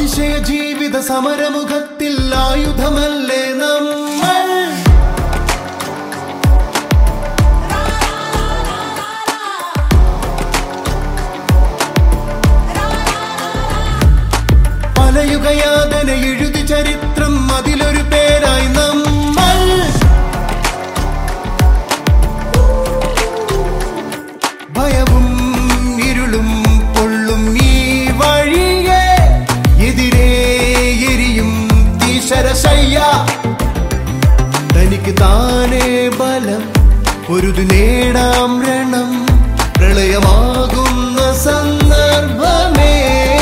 അതിശയ ജീവിത സമരമുഖത്തിൽ ആയുധമല്ലേ നമ്മൾ പലയുഗയാതന എഴുതി ചരിത്രം അതിലൊരു പേരായി നമ്മൾ ഭയവും ഇരുളും പൊള്ളും ഈ വഴിയെ എതിരേ എരിയും തീശരശയ്യ തനിക്ക് താനേ ബലം പൊരുതു നേടാം രണം പ്രളയമാകുന്ന സന്ദർഭമേ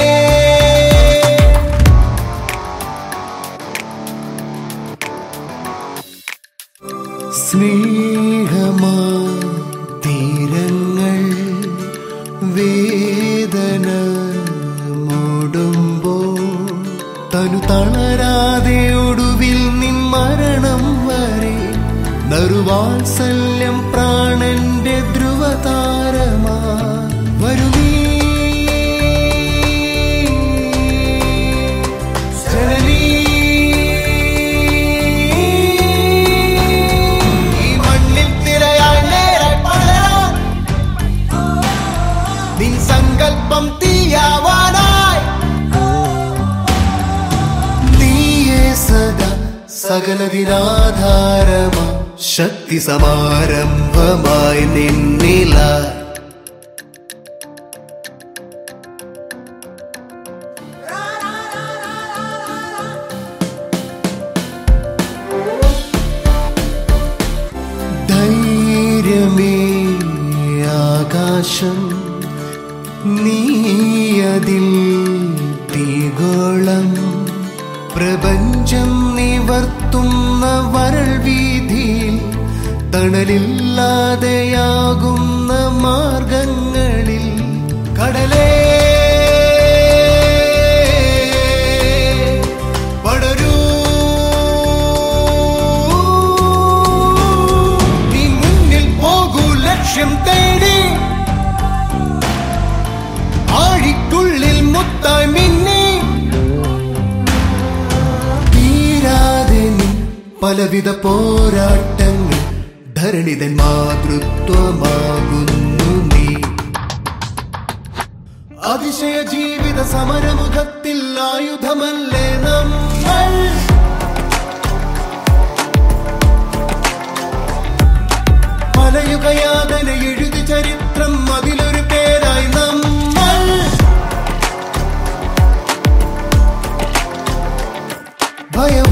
സ്നേഹമാ തീരങ്ങൾ വേദന മൂടുമ്പോ തനു തളരാതെ ഒടുവിൽ നിൻ മരണം വരെ നറുവാത്സല്യം പ്രാണന്റെ ധ്രുവതാരമാ വരുവീ ജനനീ ഈ മണ്ണിൽ തിരയായി നേരെ പടരാൻ നിൻ സങ്കല്പം തീയാവാനായി നീയേ സദാ സകലതിനാധാരമാ ശക്തി സമാരംഭമായി നിന്നില ധൈര്യമേ ആകാശം നീയതിൽ തീഗോളം പ്രപഞ്ചം നിവർത്തുന്ന വരൾ വീതിയിൽ തണലില്ലാതെയാകുന്ന മാർഗങ്ങളിൽ കടലേ പടരൂ നീ മുന്നിൽ പോകൂ ലക്ഷ്യം തേടി ആഴിക്കുള്ളിൽ മുത്തായി മിന്നി തീരാതെ നീ പലവിധ പോരാട്ടങ്ങൾ ധരണിതൻ മാതൃത്വമാകുന്നു നീ അതിശയ ജീവിത സമരമുഖത്തിൽ ആയുധമല്ലേ നമ്മൾ പലയുഗയാതന എഴുതി ചരിത്രം അതിലൊരു പേരായി നമ്മൾ ഭയം